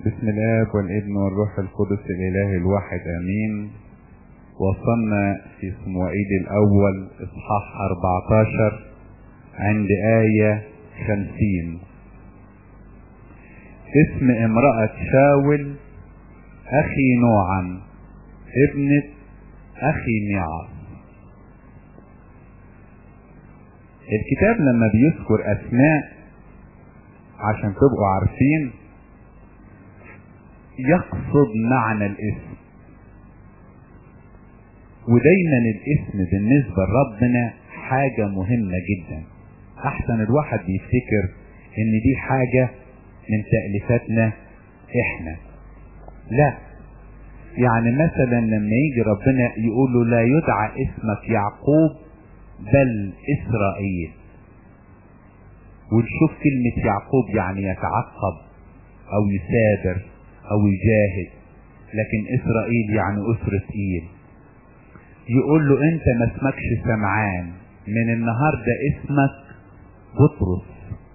بسم الاب والابن والروح القدس الاله الواحد امين وصلنا في صموئيل الاول اصحاح 14 عند آية 50 اسم امرأة شاول اخي نوعا ابنة اخي نعاس الكتاب لما بيذكر اسماء عشان تبقوا عارفين يقصد معنى الاسم ودايما الاسم بالنسبة لربنا حاجة مهمة جدا احسن الواحد بيفتكر ان دي حاجة من تأليفاتنا احنا لا يعني مثلا لما يجي ربنا يقول له لا يدعى اسمك يعقوب بل اسرائيل ونشوف كلمة يعقوب يعني يتعقب او يسابر او يجاهد لكن اسرائيل يعني اسرة ايل يقول له انت ما اسمكش سمعان من النهاردة اسمك بطرس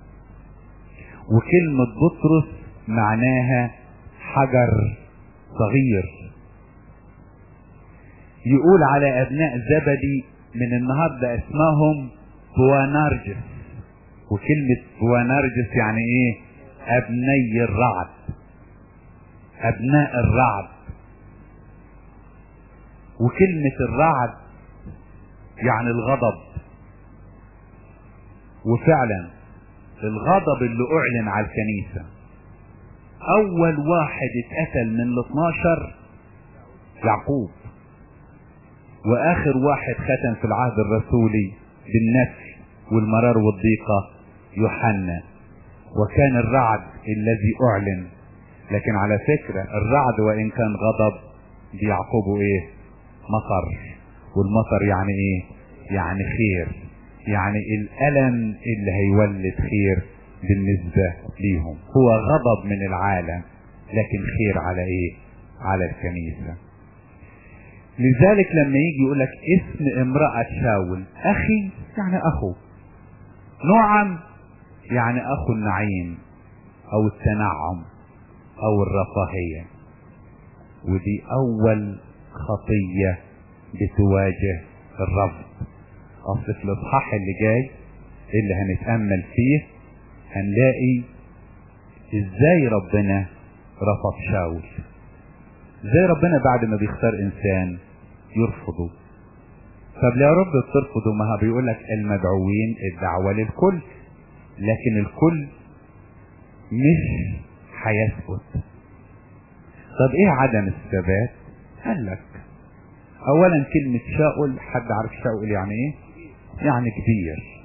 وكلمة بطرس معناها حجر صغير يقول على ابناء زبدي من النهاردة اسمهم بوانرجس وكلمة بوانرجس يعني ايه ابني الرعد ابناء الرعد وكلمة الرعد يعني الغضب وفعلا الغضب اللي اعلن على الكنيسة اول واحد اتقتل من ال 12 يعقوب واخر واحد ختم في العهد الرسولي بالنفي والمرار والضيقة يوحنا وكان الرعد الذي اعلن لكن على فكرة الرعد وان كان غضب بيعقبه ايه مطر والمطر يعني ايه يعني خير يعني الالم اللي هيولد خير بالنسبة ليهم هو غضب من العالم لكن خير على ايه على الكنيسة لذلك لما يجي يقول لك اسم امرأة شاول اخي يعني اخو نعم يعني اخو النعيم او التنعم او الرفاهية ودي اول خطية بتواجه الرفض اصل في الاصحاح اللي جاي اللي هنتأمل فيه هنلاقي ازاي ربنا رفض شاول ازاي ربنا بعد ما بيختار انسان يرفضه طب يا رب بترفضه ما بيقول لك المدعوين الدعوة للكل لكن الكل مش هيثبت طب ايه عدم الثبات قال لك اولا كلمة شاول حد عارف شاول يعني ايه يعني كبير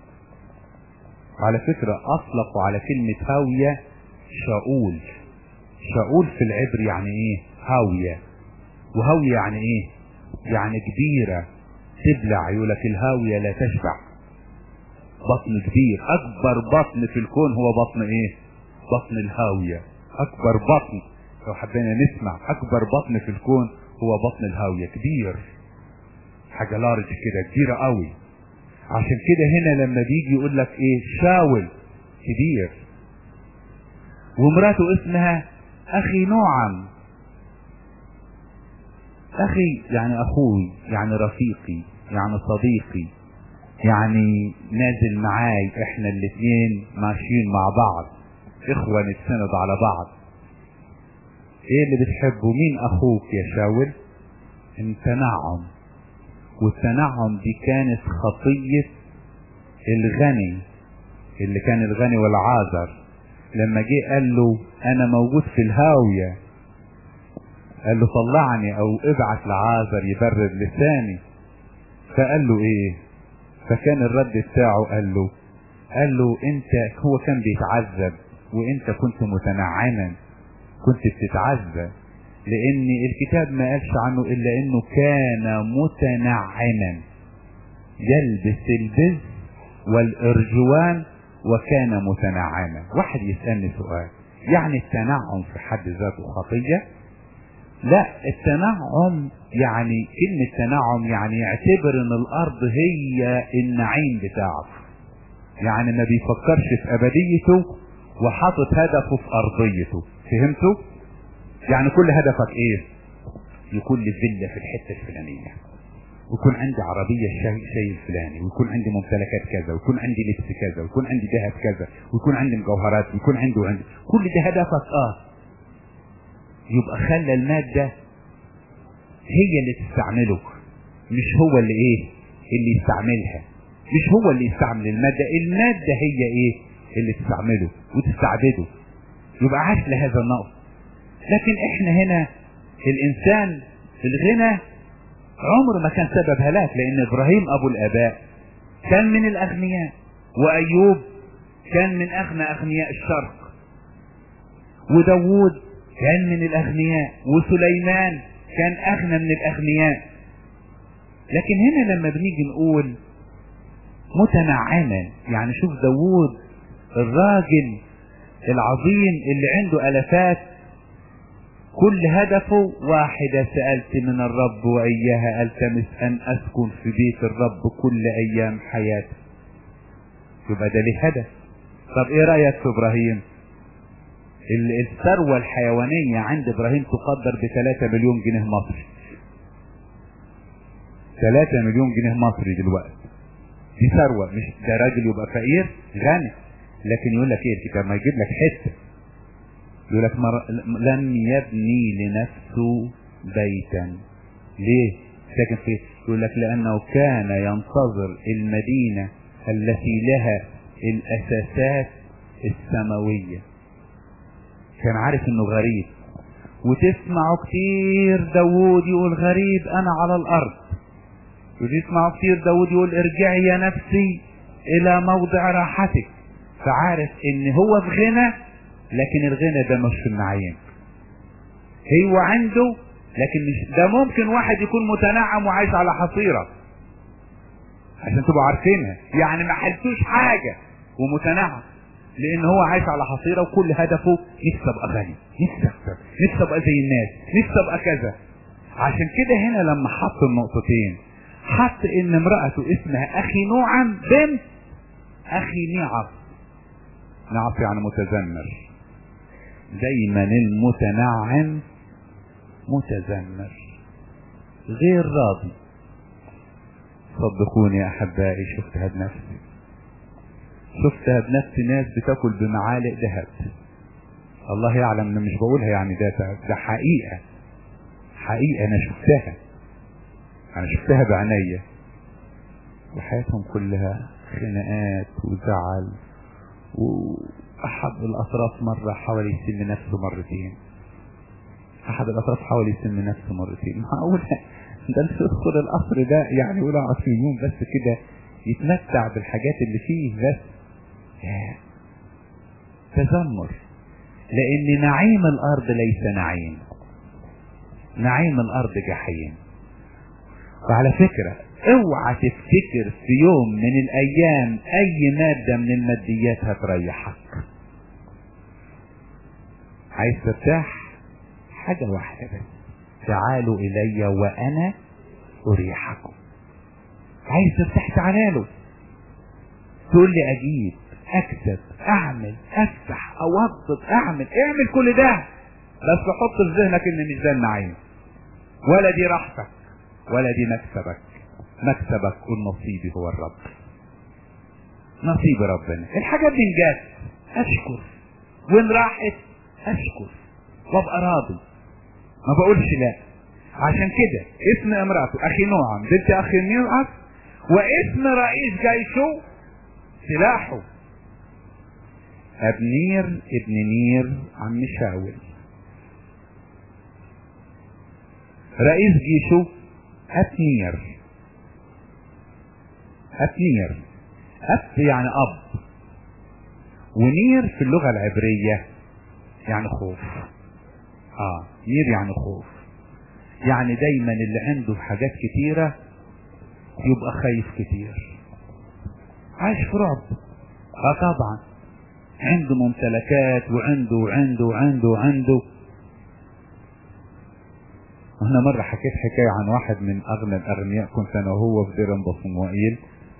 على فكرة اطلقوا على كلمة هاوية شاول شاول في العبر يعني ايه هاوية وهاوية يعني ايه يعني كبيرة تبلع يقولك الهاوية لا تشبع بطن كبير اكبر بطن في الكون هو بطن ايه بطن الهاوية اكبر بطن لو حبينا نسمع اكبر بطن في الكون هو بطن الهاوية كبير حاجة لارج كده كبيرة قوي عشان كده هنا لما بيجي يقول لك ايه شاول كبير ومراته اسمها اخي نوعا اخي يعني اخوي يعني رفيقي يعني صديقي يعني نازل معاي احنا الاثنين ماشيين مع بعض اخوة نتسند على بعض ايه اللي بتحبه مين اخوك يا شاول التنعم والتنعم دي كانت خطية الغني اللي كان الغني والعازر لما جه قال له انا موجود في الهاوية قال له طلعني او ابعت لعازر يبرد لساني فقال له ايه فكان الرد بتاعه قال له قال له انت هو كان بيتعذب وانت كنت متنعما كنت بتتعذب لان الكتاب ما قالش عنه الا انه كان متنعما يلبس البز والارجوان وكان متنعما واحد يسألني سؤال يعني التنعم في حد ذاته خطية لا التنعم يعني كلمة تنعم يعني يعتبر ان الارض هي النعيم بتاعه يعني ما بيفكرش في ابديته وحاطط هدفه في ارضيته فهمتوا يعني كل هدفك ايه يكون لي فيلا في الحته الفلانيه ويكون عندي عربية شيء شيء الفلاني ويكون عندي ممتلكات كذا ويكون عندي لبس كذا ويكون عندي ذهب كذا ويكون عندي مجوهرات ويكون عندي وعندي كل ده هدفك اه يبقى خلى المادة هي اللي تستعمله مش هو اللي ايه اللي يستعملها مش هو اللي يستعمل المادة المادة هي ايه اللي تستعمله وتستعبده يبقى عاش لهذا النقص لكن احنا هنا الانسان الغنى عمره ما كان سبب هلاك لان ابراهيم ابو الاباء كان من الاغنياء وايوب كان من اغنى اغنياء الشرق وداوود كان من الاغنياء وسليمان كان اغنى من الاغنياء لكن هنا لما بنيجي نقول متنعما يعني شوف داوود الراجل العظيم اللي عنده الافات كل هدفه واحدة سألت من الرب وإياها ألتمس أن أسكن في بيت الرب كل أيام حياتي يبقى ده ليه هدف طب إيه رأيك في إبراهيم الثروة الحيوانية عند إبراهيم تقدر بثلاثة مليون جنيه مصري ثلاثة مليون جنيه مصري دلوقتي دي ثروة مش ده راجل يبقى فقير غني لكن يقول لك ايه الكتاب ما يجيب لك حته يقول لك مر... لم يبني لنفسه بيتا ليه ساكن فيه يقول لك لانه كان ينتظر المدينة التي لها الاساسات السماوية كان عارف انه غريب وتسمعوا كتير داوود يقول غريب انا على الارض وتسمعوا كتير داوود يقول ارجعي يا نفسي الى موضع راحتك فعارف ان هو في غنى لكن الغنى ده مش في النعيم هو عنده لكن مش ده ممكن واحد يكون متنعم وعايش على حصيرة عشان تبقوا عارفينها يعني ما حلتوش حاجة ومتنعم لان هو عايش على حصيرة وكل هدفه نفسي ابقى غني نفسي اكسب نفسي ابقى زي الناس نفسي ابقى كذا عشان كده هنا لما حط النقطتين حط ان امرأته اسمها اخي نوعا بنت اخي نعف نعف يعني متذمر دايما المتنعم متذمر غير راضي صدقوني يا احبائي شفتها بنفسي شفتها بنفسي ناس بتاكل بمعالق ذهب الله يعلم انا مش بقولها يعني ده ده حقيقه حقيقه انا شفتها انا شفتها بعينيا وحياتهم كلها خناقات وزعل واحد الاطراف مرة حاول يسم نفسه مرتين احد الاطراف حاول يسم نفسه مرتين معقول ده اللي يدخل القصر ده يعني يقول اقعد في يوم بس كده يتمتع بالحاجات اللي فيه بس تذمر لان نعيم الارض ليس نعيم نعيم الارض جحيم وعلى فكرة اوعى تفتكر في يوم من الايام اي مادة من الماديات هتريحك عايز ترتاح حاجة واحدة بس تعالوا الي وانا اريحكم عايز ترتاح تعالى له تقول لي اجيب اكسب اعمل افتح اوظف اعمل اعمل كل ده بس حط في ذهنك ان مش ده النعيم ولا دي راحتك ولا دي مكسبك مكسبك قول نصيبي هو الرب نصيب ربنا الحاجات دي جات اشكر وان راحت اشكر وابقى راضي ما بقولش لا عشان كده اسم امرأته اخي نوعا بنت اخي نيوعس واسم رئيس جيشه سلاحه ابنير ابن نير عم شاول رئيس جيشه أتنير أتنير أت يعني أب ونير في اللغة العبرية يعني خوف اه نير يعني خوف يعني دايما اللي عنده حاجات كتيرة يبقى خايف كتير عايش في رعب اه طبعا عنده ممتلكات وعنده وعنده وعنده وعنده هنا مرة حكيت حكاية عن واحد من أغنى الأغنياء كنت أنا وهو في دير بصموئيل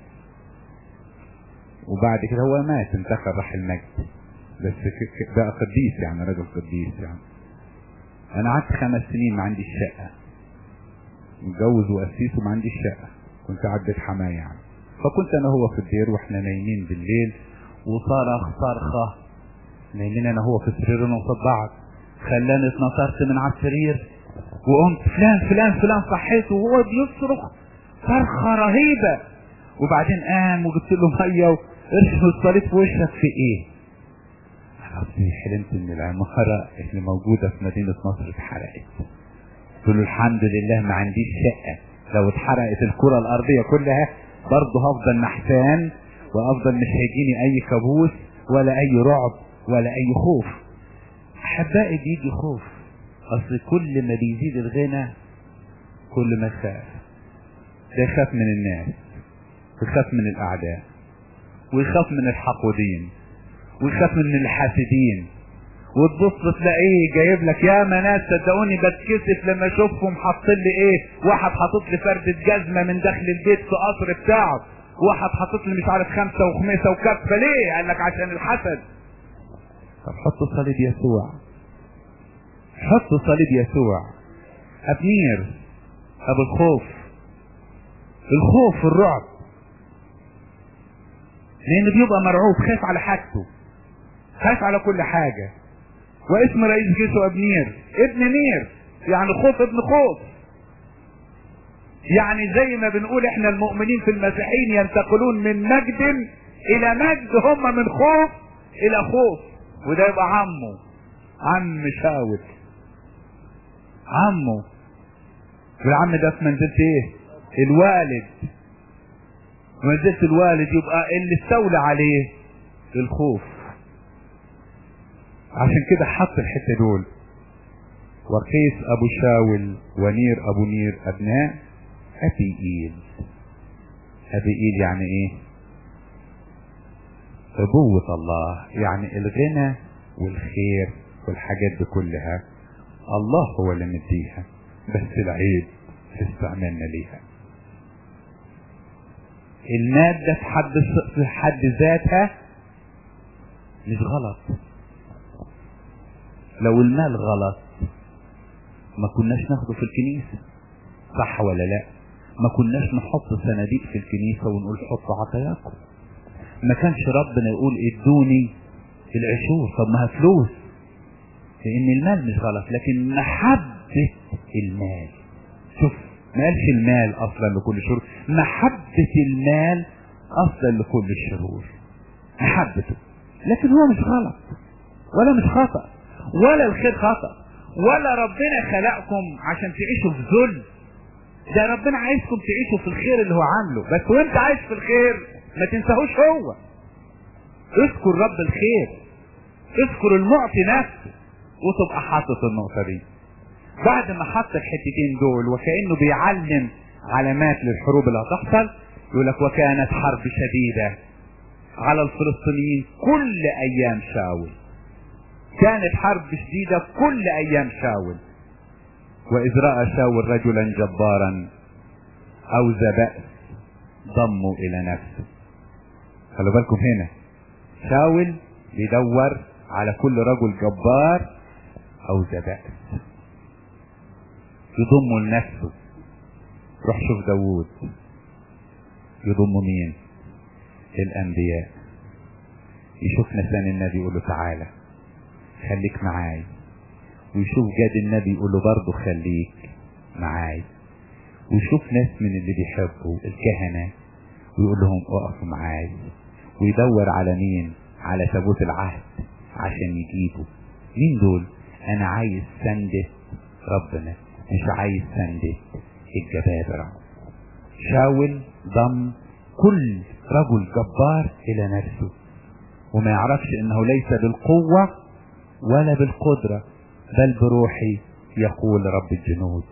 وبعد كده هو مات انتقل راح المجد بس ده قديس يعني راجل قديس يعني انا قعدت خمس سنين ما عنديش شقة متجوز وقسيس وما عنديش شقة كنت قاعد بيت حماية يعني فكنت انا هو في الدير واحنا نايمين بالليل وصرخ صرخة نايمين انا هو في سريرنا قصاد بعض خلاني اتنطرت من على السرير وقمت فلان فلان فلان صحيته وهو بيصرخ صرخة رهيبة وبعدين قام وجبت له مية وارشم الصليب في وشك في ايه؟ ربي حلمت ان العمارة اللي موجودة في مدينة نصر اتحرقت قلت له الحمد لله ما عنديش شقة لو اتحرقت الكرة الارضية كلها برضه هفضل نحسان وافضل مش هيجيني اي كابوس ولا اي رعب ولا اي خوف احبائي بيجي خوف اصل كل ما بيزيد الغنى كل ما يخاف ده يخاف من الناس ويخاف من الاعداء ويخاف من الحقودين ويخاف من الحاسدين وتبص تلاقيه جايب لك يا ناس صدقوني بتكسف لما اشوفهم حاطين لي ايه واحد حاطط لي فردة جزمة من داخل البيت في قصر بتاعه واحد حاطط لي مش عارف خمسة وخميسة وكفة ليه قال لك عشان الحسد طب حط صليب يسوع حط صليب يسوع ابنير ابو الخوف الخوف الرعب لان بيبقى مرعوب خايف على حاجته خايف على كل حاجة واسم رئيس جيشه ابنير ابن نير يعني خوف ابن خوف يعني زي ما بنقول احنا المؤمنين في المسيحيين ينتقلون من مجد الى مجد هم من خوف الى خوف وده يبقى عمه عم شاول عمه والعم ده في منزلة ايه الوالد منزلة الوالد يبقى اللي استولى عليه الخوف عشان كده حط الحتة دول وقيس ابو شاول ونير ابو نير ابناء ابيئيل ابيئيل يعني ايه ابوة الله يعني الغنى والخير والحاجات دي كلها الله هو اللي مديها بس العيب في استعمالنا ليها المادة في حد في حد ذاتها مش غلط لو المال غلط ما كناش ناخده في الكنيسة صح ولا لا ما كناش نحط صناديق في الكنيسة ونقول حطوا عطاياكم ما كانش ربنا يقول ادوني العشور طب ما فلوس لان المال مش غلط لكن محبة المال شوف ما قالش المال اصلا لكل الشرور محبة المال اصلا لكل الشرور محبته لكن هو مش غلط ولا مش خطأ ولا الخير خطأ ولا ربنا خلقكم عشان تعيشوا في ذل ده ربنا عايزكم تعيشوا في الخير اللي هو عامله بس وانت عايش في الخير ما تنساهوش هو اذكر رب الخير اذكر المعطي نفسه وتبقى حاطط النقطة دي بعد ما حط الحتتين دول وكأنه بيعلم علامات للحروب اللي هتحصل يقول لك وكانت حرب شديدة على الفلسطينيين كل ايام شاول كانت حرب شديدة كل ايام شاول واذ رأى شاول رجلا جبارا او ذا بأس ضموا الى نفسه خلوا بالكم هنا شاول بيدور على كل رجل جبار او ذا بأس يضمه لنفسه روح شوف داوود يضم مين الانبياء يشوف نسان النبي يقول له تعالى خليك معاي ويشوف جاد النبي يقول له برضه خليك معاي ويشوف ناس من اللي بيحبوا الكهنة ويقول لهم اقفوا معاي ويدور على مين على تابوت العهد عشان يجيبه مين دول انا عايز سندة ربنا مش عايز سندة الجبابرة شاول ضم كل رجل جبار الى نفسه وما يعرفش انه ليس بالقوة ولا بالقدرة بل بروحي يقول رب الجنود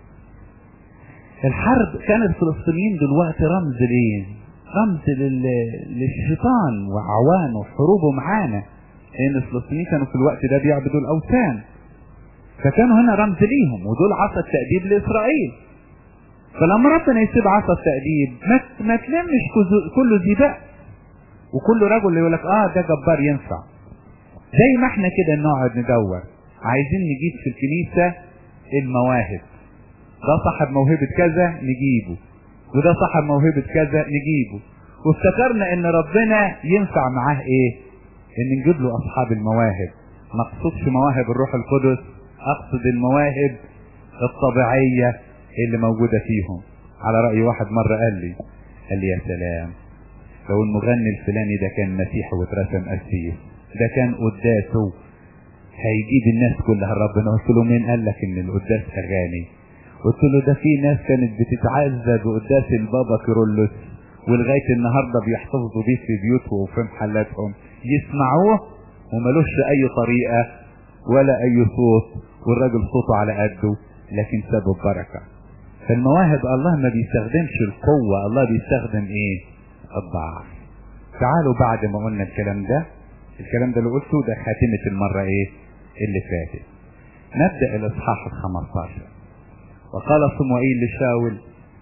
الحرب كان الفلسطينيين دلوقتي رمز ليه رمز لل... للشيطان وعوانه وحروبه معانا لان الفلسطينيين كانوا في الوقت ده بيعبدوا الاوثان فكانوا هنا رمز ليهم ودول عصا التأديب لإسرائيل فلما ربنا يسيب عصا التأديب ما, ما تلمش كله ذي بأس وكل رجل يقول لك اه ده جبار ينفع زي ما احنا كده نقعد ندور عايزين نجيب في الكنيسة المواهب ده صاحب موهبة كذا نجيبه وده صاحب موهبة كذا نجيبه وافتكرنا ان ربنا ينفع معاه ايه ان نجيب له اصحاب المواهب ما اقصدش مواهب الروح القدس اقصد المواهب الطبيعية اللي موجودة فيهم على رأي واحد مرة قال لي قال لي يا سلام لو المغني الفلاني ده كان مسيحي واترسم قسيس ده كان قداسه هيجيب الناس كلها ربنا قلت له مين قال لك ان القداس اغاني قلت له ده في ناس كانت بتتعزى بقداس البابا كيرلس ولغايه النهارده بيحتفظوا بيه في بيوتهم وفي محلاتهم يسمعوه وملوش اي طريقه ولا اي صوت والراجل صوته على قده لكن سابه بركه فالمواهب الله ما بيستخدمش القوه الله بيستخدم ايه الضعف تعالوا بعد ما قلنا الكلام ده الكلام ده اللي قلته ده خاتمه المره ايه اللي فاتت نبدا الاصحاح ال 15 وقال صموئيل لشاول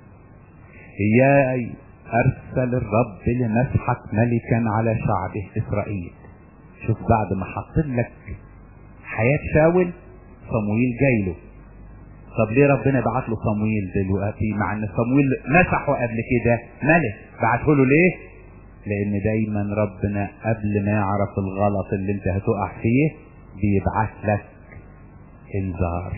إياي أرسل الرب لمسحك ملكا على شعبه إسرائيل شوف بعد ما حط لك حياة شاول صموئيل جاي له طب ليه ربنا بعت له صموئيل دلوقتي مع ان صموئيل مسحه قبل كده ملك بعته له ليه لان دايما ربنا قبل ما يعرف الغلط اللي انت هتقع فيه بيبعت لك انذار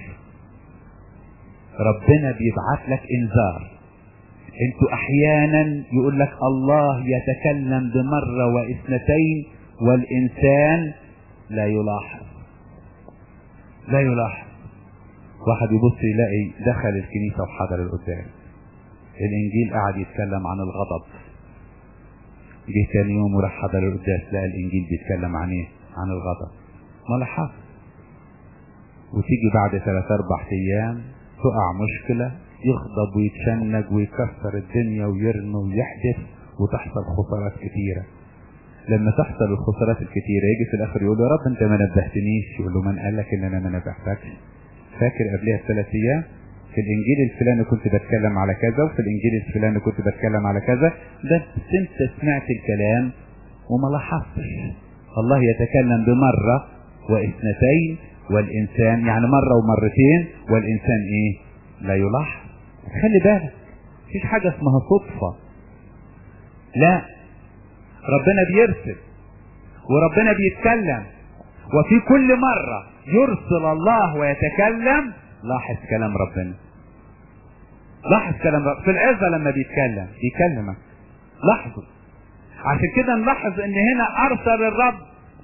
ربنا بيبعت لك انذار انتوا احيانا يقول لك الله يتكلم بمرة واثنتين والانسان لا يلاحظ لا يلاحظ واحد يبص يلاقي دخل الكنيسة وحضر القداس الانجيل قاعد يتكلم عن الغضب جه تاني يوم وراح حضر القداس لقى الانجيل بيتكلم عن ايه عن الغضب ما لاحظ وتيجي بعد ثلاث اربع ايام تقع مشكلة يغضب ويتشنج ويكسر الدنيا ويرمي ويحدث وتحصل خسارات كتيرة لما تحصل الخسارات الكتيرة يجي في الاخر يقول يا رب انت ما نبهتنيش يقول له من قال لك ان انا ما نبهتكش فاكر قبلها بثلاث ايام في الانجيل الفلاني كنت بتكلم على كذا وفي الانجيل الفلاني كنت بتكلم على كذا بس انت سمعت الكلام وما لاحظتش الله يتكلم بمرة واثنتين والانسان يعني مرة ومرتين والانسان ايه لا يلاحظ خلي بالك مفيش حاجة اسمها صدفة لا ربنا بيرسل وربنا بيتكلم وفي كل مرة يرسل الله ويتكلم لاحظ كلام ربنا لاحظ كلام ربنا في العزة لما بيتكلم بيكلمك لاحظوا عشان كده نلاحظ ان هنا ارسل الرب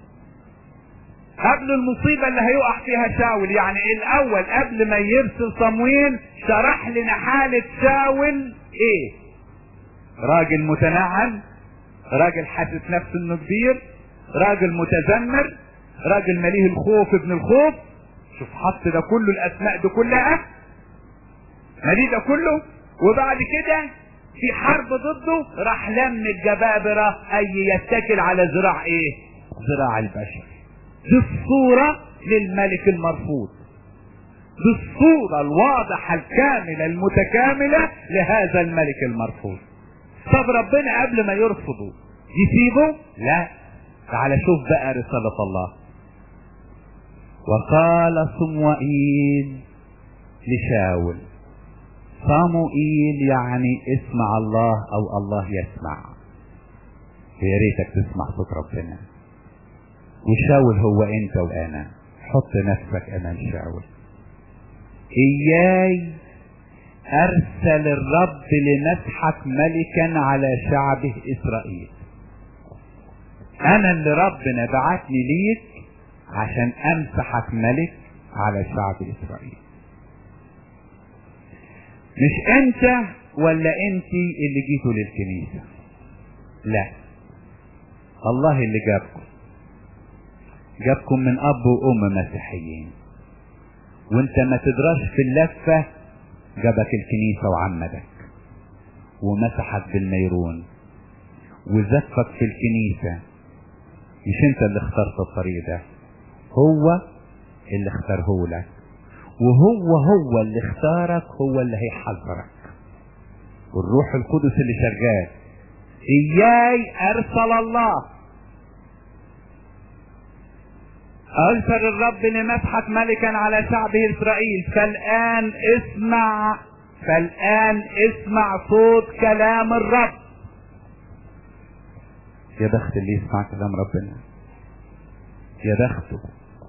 قبل المصيبة اللي هيقع فيها شاول يعني الاول قبل ما يرسل صمويل شرح لنا حالة شاول ايه راجل متنعم راجل حاسس نفسه انه كبير راجل متذمر راجل مليه الخوف ابن الخوف شوف حط ده كله الاسماء دي كلها مليه ده كله وبعد كده في حرب ضده راح لم الجبابرة اي يتكل على ذراع ايه ذراع البشر دي الصورة للملك المرفوض دي الصورة الواضحة الكاملة المتكاملة لهذا الملك المرفوض طب ربنا قبل ما يرفضه يسيبه لا تعال شوف بقى رسالة الله وقال صموئيل لشاول صموئيل يعني اسمع الله او الله يسمع يا ريتك تسمع صوت ربنا وشاول هو انت وانا حط نفسك امام شاول اياي ارسل الرب لمسحك ملكا على شعبه اسرائيل انا اللي ربنا بعتني ليك عشان امسحك ملك على شعب اسرائيل مش انت ولا انت اللي جيتوا للكنيسة لا الله اللي جابكم جابكم من اب وام مسيحيين وانت ما تدراش في اللفة جابك الكنيسة وعمدك ومسحك بالنيرون وزفك في الكنيسة مش انت اللي اخترت الطريق ده هو اللي اختاره لك وهو هو اللي اختارك هو اللي هيحذرك والروح القدس اللي شغال اياي ارسل الله أرسل الرب لمسحك ملكا على شعبه إسرائيل فالآن اسمع فالآن اسمع صوت كلام الرب يا بخت اللي يسمع كلام ربنا يا بخته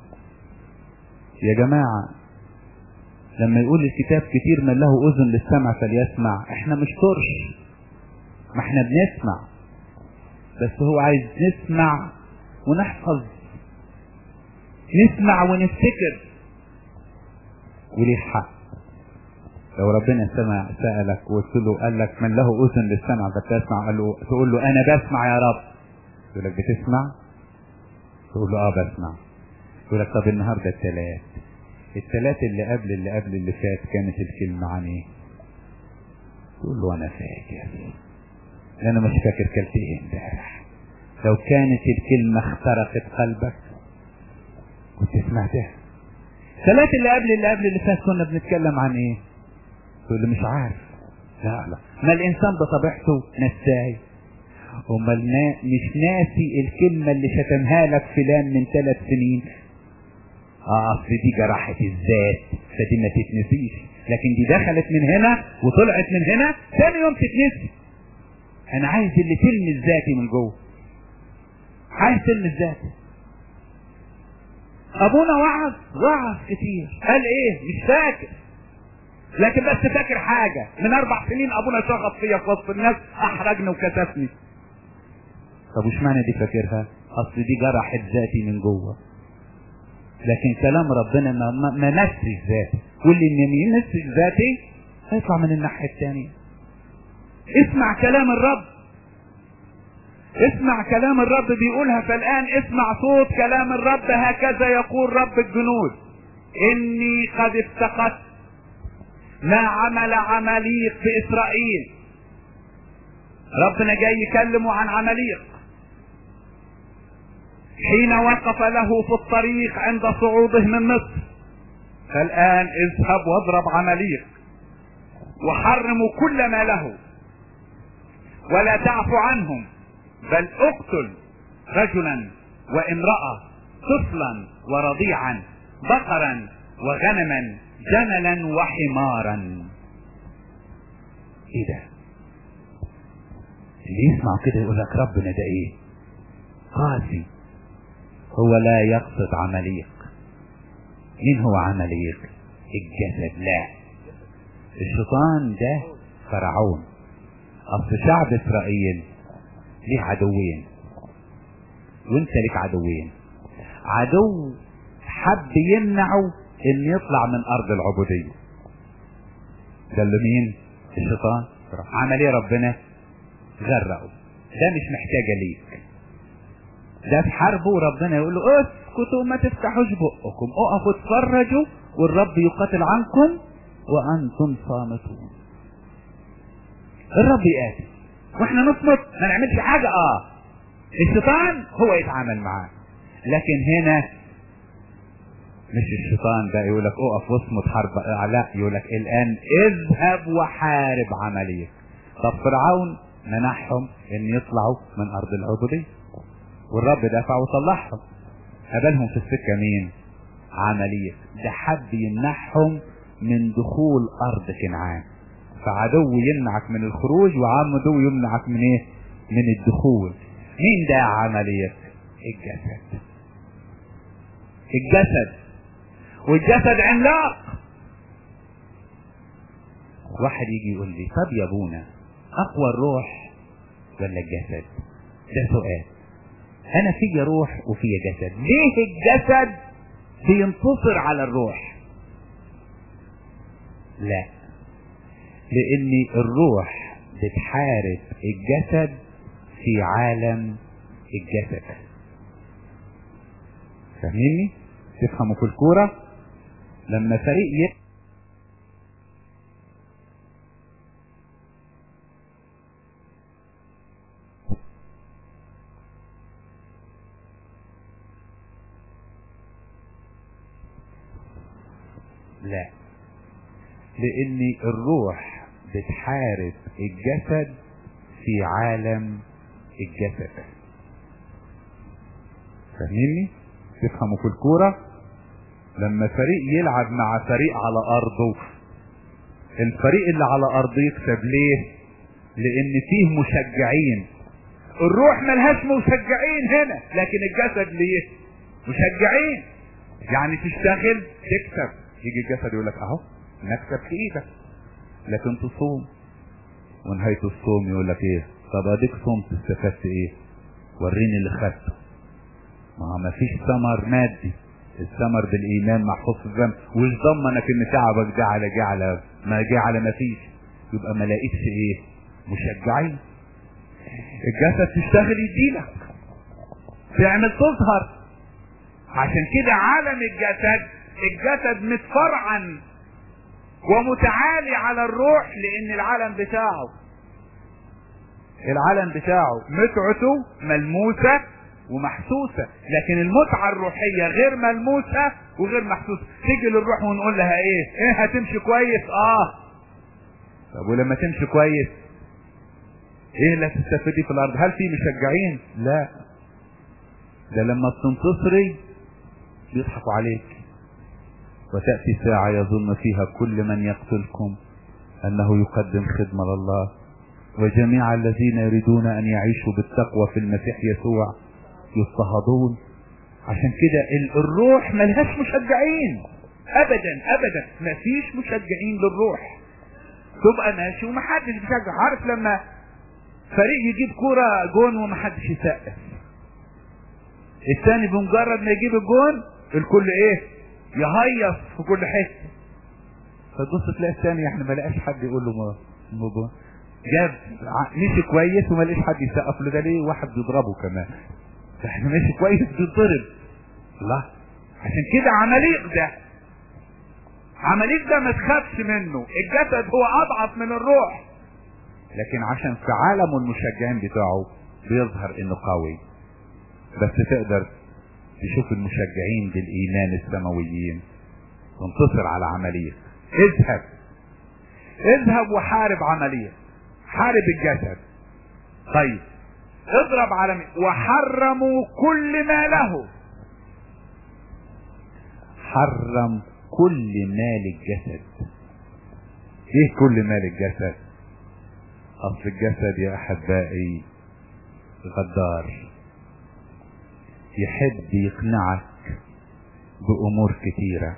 يا جماعة لما يقول الكتاب كتير من له أذن للسمع فليسمع احنا مش طرش ما احنا بنسمع بس هو عايز نسمع ونحفظ نسمع ونفتكر وليه حق لو ربنا سمع سألك وقلت له قال لك من له أذن للسمع فتسمع قال له تقول له أنا بسمع يا رب يقول لك بتسمع تقول له اه بسمع يقول لك طب النهارده التلات التلات اللي قبل اللي قبل اللي فات كانت الكلمة عن ايه تقول له انا فاكر انا مش فاكر كلت ايه امبارح لو كانت الكلمة اخترقت قلبك كنت سمعتها الثلاث اللي قبل اللي قبل اللي فات كنا بنتكلم عن ايه تقول لي مش عارف لا لا ما الانسان بطبيعته نساي امال نا... مش ناسي الكلمة اللي شتمها لك فلان من ثلاث سنين اه اصل دي جراحة الذات فدي ما تتنسيش لكن دي دخلت من هنا وطلعت من هنا ثاني يوم تتنسي انا عايز اللي تلمس ذاتي من جوه عايز تلمس ذاتي ابونا وعظ وعظ كتير قال ايه مش فاكر لكن بس فاكر حاجة من اربع سنين ابونا شخط فيا في وسط الناس احرجني وكسفني طب وش معنى دي فاكرها اصل دي جرحت ذاتي من جوه لكن كلام ربنا ما, ما, ما نسش ذاتي واللي ما ينسش ذاتي هيطلع من الناحية الثانية اسمع كلام الرب اسمع كلام الرب بيقولها فالآن اسمع صوت كلام الرب هكذا يقول رب الجنود إني قد افتقدت ما عمل عمليق في إسرائيل ربنا جاي يكلمه عن عمليق حين وقف له في الطريق عند صعوده من مصر فالآن اذهب واضرب عمليق وحرموا كل ما له ولا تعفو عنهم بل اقتل رجلا وامرأة طفلا ورضيعا بقرا وغنما جملا وحمارا ايه ده اللي يسمع كده يقول لك ربنا ده ايه قاسي هو لا يقصد عمليق مين هو عمليق الجسد لا الشيطان ده فرعون اصل شعب اسرائيل ليه عدوين وانت ليك عدوين عدو حب يمنعه ان يطلع من ارض العبودية ده اللي مين الشيطان عمل ايه ربنا غرقه ده مش محتاجة ليك ده في حربه وربنا يقول له اسكتوا ما تفتحوش بقكم اقفوا اتفرجوا والرب يقاتل عنكم وانتم صامتون الرب يقاتل واحنا نصمت ما نعملش حاجة اه الشيطان هو يتعامل معاه لكن هنا مش الشيطان ده يقول لك اقف واصمت حرب لا يقول لك الان اذهب وحارب عملية طب فرعون منحهم ان يطلعوا من ارض العبودية والرب دافع وطلعهم قابلهم في السكة مين عملية ده حب يمنعهم من دخول ارض كنعان فعدو يمنعك من الخروج وعدو يمنعك من ايه من الدخول مين ده عملية الجسد الجسد والجسد عملاق واحد يجي يقول لي طب يا ابونا اقوى الروح ولا الجسد ده سؤال انا فيا روح وفيا جسد ليه الجسد بينتصر على الروح لا لان الروح بتحارب الجسد في عالم الجسد فاهميني تفهموا في الكورة لما فريق ي... لا لان الروح بتحارب الجسد في عالم الجسد فاهميني تفهموا في الكورة لما فريق يلعب مع فريق على ارضه الفريق اللي على ارضه يكسب ليه لان فيه مشجعين الروح ملهاش مشجعين هنا لكن الجسد ليه مشجعين يعني تشتغل تكسب يجي الجسد يقول لك اهو نكسب في ايدك لكن تصوم ونهاية الصوم يقول لك ايه طب اديك صمت استفدت ايه وريني اللي خدته ما ما فيش ثمر مادي الثمر بالايمان محفوظ في الذنب وش ضمنك ان تعبك ده على جه على ما جه على ما فيش يبقى ما لقيتش ايه مشجعين الجسد تشتغل يديلك تعمل تظهر عشان كده عالم الجسد الجسد متفرعن ومتعالي على الروح لان العالم بتاعه العالم بتاعه متعته ملموسة ومحسوسة لكن المتعة الروحية غير ملموسة وغير محسوسة تيجي للروح ونقول لها ايه ايه هتمشي كويس اه طب ولما تمشي كويس ايه اللي هتستفيدي في الارض هل في مشجعين لا ده لما بتنتصري بيضحكوا عليك وتأتي ساعة يظن فيها كل من يقتلكم أنه يقدم خدمة لله وجميع الذين يريدون أن يعيشوا بالتقوى في المسيح يسوع يضطهدون عشان كده الروح ملهاش مشجعين ابدا ابدا مفيش مشجعين للروح تبقى ماشي ومحدش بيشجع عارف لما فريق يجيب كرة جون ومحدش يسقف الثاني بمجرد ما يجيب الجون الكل ايه يهيص في كل حته فتبص تلاقي الثاني احنا ما لقاش حد يقول له ما ما جون جاب مشي كويس وما لقاش حد يسقف له ده ليه واحد بيضربه كمان احنا ماشي كويس بيتضرب لا عشان كده عماليق ده عماليق ده ما تخافش منه الجسد هو اضعف من الروح لكن عشان في عالم المشجعين بتاعه بيظهر انه قوي بس تقدر تشوف المشجعين بالايمان السماويين تنتصر على عملية اذهب اذهب وحارب عملية حارب الجسد طيب اضرب على مين وحرموا كل ما له حرم كل مال الجسد ايه كل مال الجسد اصل الجسد يا احبائي غدار يحب يقنعك بامور كتيرة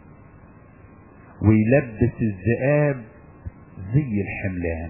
ويلبس الذئاب زي الحملان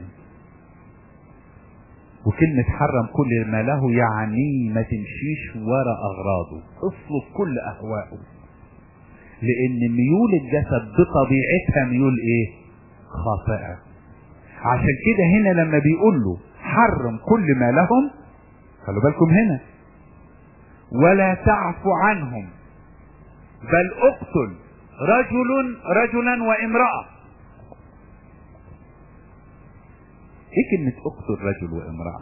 وكلمة حرم كل ما له يعني ما تمشيش ورا أغراضه اصلب كل أهواءه لأن ميول الجسد بطبيعتها ميول إيه؟ خاطئة عشان كده هنا لما بيقول له حرم كل ما لهم خلوا بالكم هنا ولا تعفو عنهم بل اقتل رجل رجلا وامرأة ايه كلمة اقتل رجل وامرأة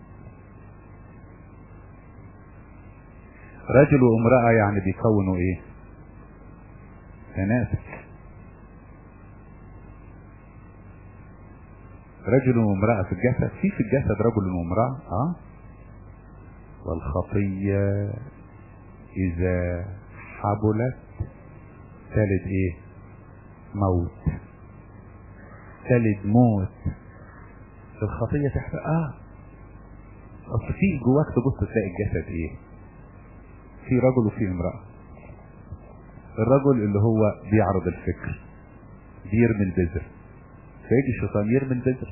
رجل وامرأة يعني بيكونوا ايه تناسك رجل وامرأة في الجسد في في الجسد رجل وامرأة اه والخطية اذا حبلت تلد ايه موت تلد موت الخطية تحرق اه اصل في جواك تبص تلاقي الجسد ايه في رجل وفي امرأة الرجل اللي هو بيعرض الفكر بيرمي البذر فيجي الشيطان يرمي البذر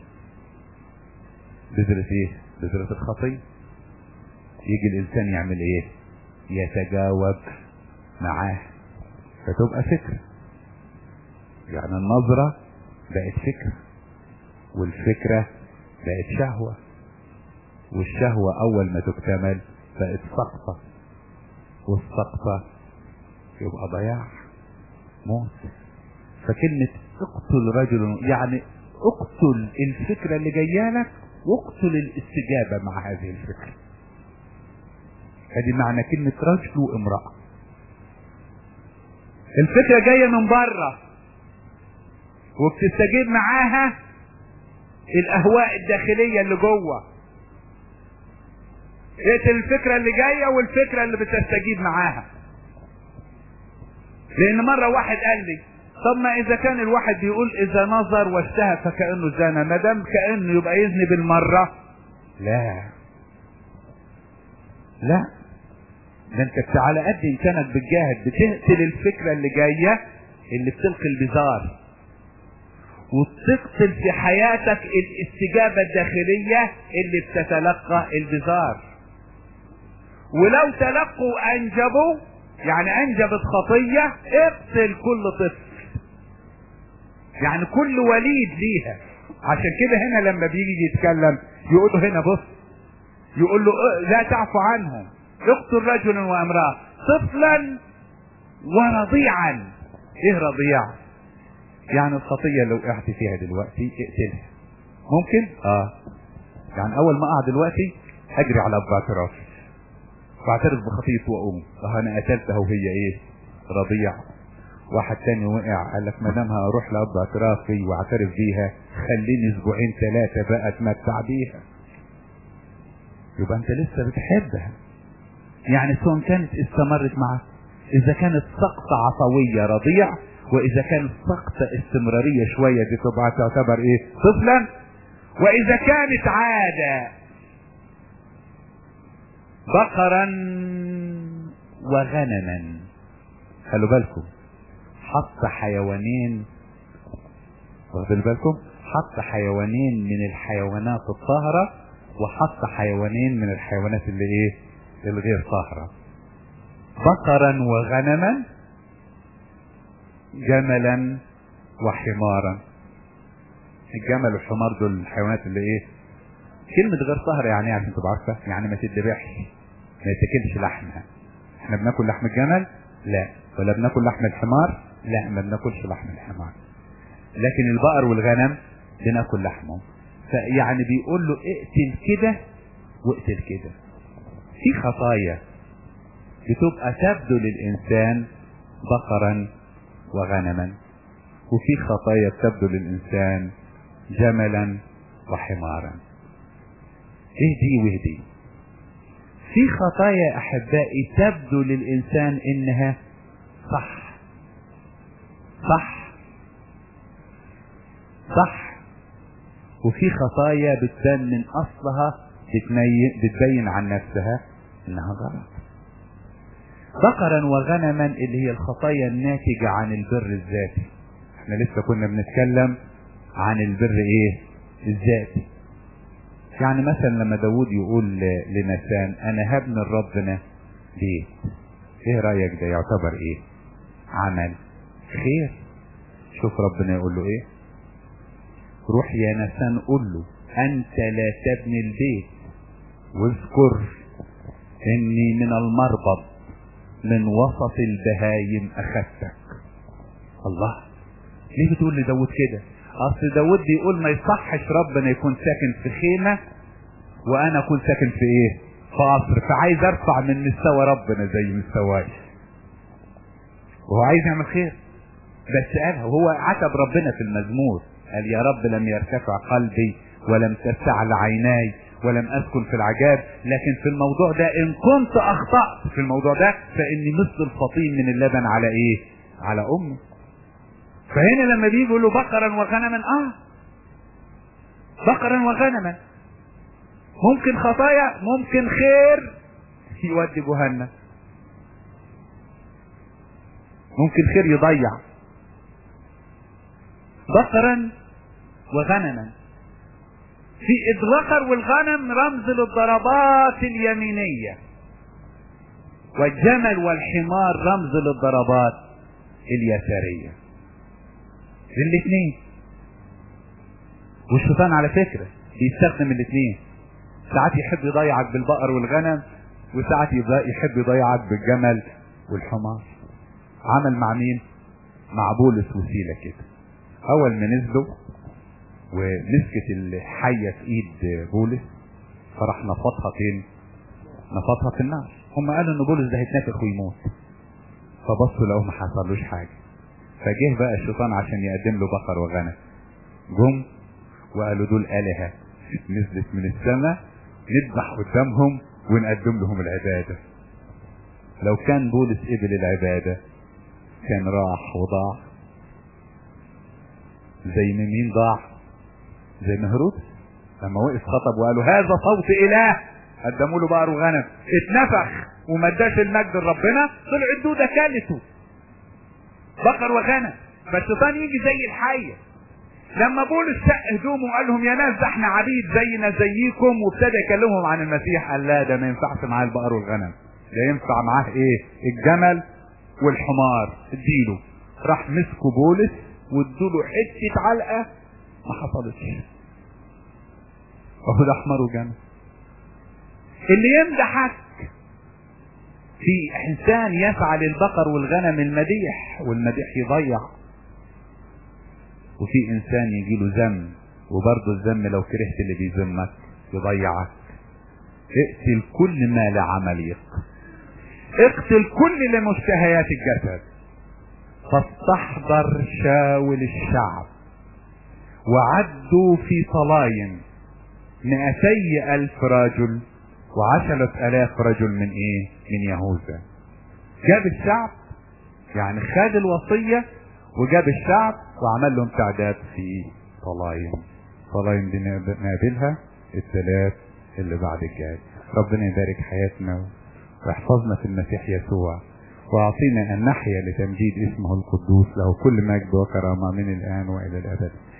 بذرة ايه بذرة الخطية يجي الانسان يعمل ايه يتجاوب معاه فتبقى فكرة يعني النظرة بقت فكرة والفكرة بقت شهوة والشهوة اول ما تكتمل بقت سقطة والسقطة يبقى ضياع موت فكلمة اقتل رجل يعني اقتل الفكرة اللي جايالك واقتل الاستجابة مع هذه الفكرة ادي معنى كلمة رجل وامرأة الفكرة جاية من بره وبتستجيب معاها الاهواء الداخلية اللي جوه اقتل الفكرة اللي جاية والفكرة اللي بتستجيب معاها لان مرة واحد قال لي طب ما اذا كان الواحد بيقول اذا نظر واشتهى فكأنه زنى ما دام كأنه يبقى يزني بالمرة لا لا ده انت على قد امكانك بتجاهد بتقتل الفكرة اللي جاية اللي بتلقي البزار وتقتل في حياتك الاستجابة الداخلية اللي بتتلقى البزار ولو تلقوا انجبوا يعني انجبت خطية اقتل كل طفل يعني كل وليد ليها عشان كده هنا لما بيجي يتكلم يقول له هنا بص يقول له لا تعفو عنهم اقتل رجلا وامرأة طفلا ورضيعا ايه رضيع يعني الخطية لو وقعت فيها دلوقتي اقتلها ممكن اه يعني اول ما اقع دلوقتي اجري على اب اعتراف واعترف بخطيئتي واقوم اه انا قتلتها وهي ايه رضيع واحد تاني وقع قال لك ما دام هروح لاب اعترافي واعترف بيها خليني اسبوعين ثلاثة بقى اتمتع بيها يبقى انت لسه بتحبها يعني سواء كانت استمرت معك اذا كانت سقطة عفوية رضيع واذا كانت سقطة استمرارية شوية دي تبقى تعتبر ايه طفلا واذا كانت عادة بقرا وغنما خلوا بالكم حط حيوانين واخدين بالكم حط حيوانين من الحيوانات الطاهرة وحط حيوانين من الحيوانات اللي ايه الغير طاهرة بقرا وغنما جملا وحمارا الجمل والحمار دول الحيوانات اللي ايه كلمة غير طاهرة يعني ايه عشان تبقى عارفة يعني ما تتذبحش ما يتاكلش لحمها احنا بناكل لحم الجمل لا ولا بناكل لحم الحمار لا ما بناكلش لحم الحمار لكن البقر والغنم بناكل لحمهم فيعني بيقول له اقتل كده واقتل كده في خطايا بتبقى تبدو للإنسان بقرا وغنما وفي خطايا تبدو للإنسان جملا وحمارا ايه دي وايه دي في خطايا احبائي تبدو للانسان انها صح صح صح وفي خطايا بتبان من اصلها بتبين عن نفسها انها غلط بقرا وغنما اللي هي الخطايا الناتجة عن البر الذاتي احنا لسه كنا بنتكلم عن البر ايه الذاتي يعني مثلا لما داود يقول لنسان انا هبني لربنا بيت ايه رايك ده يعتبر ايه عمل خير شوف ربنا يقول له ايه روح يا نسان قول له انت لا تبني البيت واذكر اني من المربض من وسط البهايم اخذتك الله ليه بتقول لداود كده اصل داود بيقول ما يصحش ربنا يكون ساكن في خيمة وانا اكون ساكن في ايه في قصر فعايز ارفع من مستوى ربنا زي مستواي وهو عايز يعمل خير بس قالها وهو عتب ربنا في المزمور قال يا رب لم يرتفع قلبي ولم تسعل عيناي ولم اسكن في العجاب لكن في الموضوع ده ان كنت اخطأت في الموضوع ده فاني مثل الفطيم من اللبن على ايه على امه فهنا لما بيجي يقول له بقرا وغنما اه بقرا وغنما ممكن خطايا ممكن خير يودي جهنم ممكن خير يضيع بقرا وغنما في البقر والغنم رمز للضربات اليمينية والجمل والحمار رمز للضربات اليسارية للاثنين والشيطان على فكرة بيستخدم الاثنين ساعات يحب يضيعك بالبقر والغنم وساعات يحب يضيعك بالجمل والحمار عمل مع مين مع بولس وسيلة كده اول ما نزلوا ومسكت الحية في ايد بولس فراح نفضها فين نفضها في النار هم قالوا ان بولس ده هيتنفخ ويموت فبصوا لقوا ما حصلوش حاجة فجه بقى الشيطان عشان يقدم له بقر وغنم جم وقالوا دول آلهة نزلت من السماء نذبح قدامهم ونقدم لهم العبادة لو كان بولس قبل العبادة كان راح وضاع زي ما مين ضاع زي ما هيرودس لما وقف خطب وقالوا هذا صوت اله قدموا له بقر وغنم اتنفخ وما اداش المجد لربنا طلع الدوده كلته بقر وغنم فالشيطان يجي زي الحيه لما بولس شق هدومه وقال لهم يا ناس ده احنا عبيد زينا زيكم وابتدى يكلمهم عن المسيح قال لا ده ما ينفعش معاه البقر والغنم ده ينفع معاه ايه الجمل والحمار اديله راح مسكوا بولس وادوله حته علقه ما حصلتش وهو ده حمار وجمل اللي يمدحك في انسان يسعى للبقر والغنم المديح والمديح يضيع وفي انسان يجي له ذم وبرضه الذم لو كرهت اللي بيذمك يضيعك اقتل كل ما لعمليق اقتل كل لمشتهيات الجسد فاستحضر شاول الشعب وعدوا في طلاين مئتي الف رجل وعشرة الاف رجل من ايه من يهوذا جاب الشعب يعني خد الوصية وجاب الشعب وعمل لهم تعداد في طلاين طلاين دي نقابلها الثلاث اللي بعد الجاي ربنا يبارك حياتنا ويحفظنا في المسيح يسوع واعطينا ان نحيا لتمجيد اسمه القدوس له كل مجد وكرامه من الان والى الابد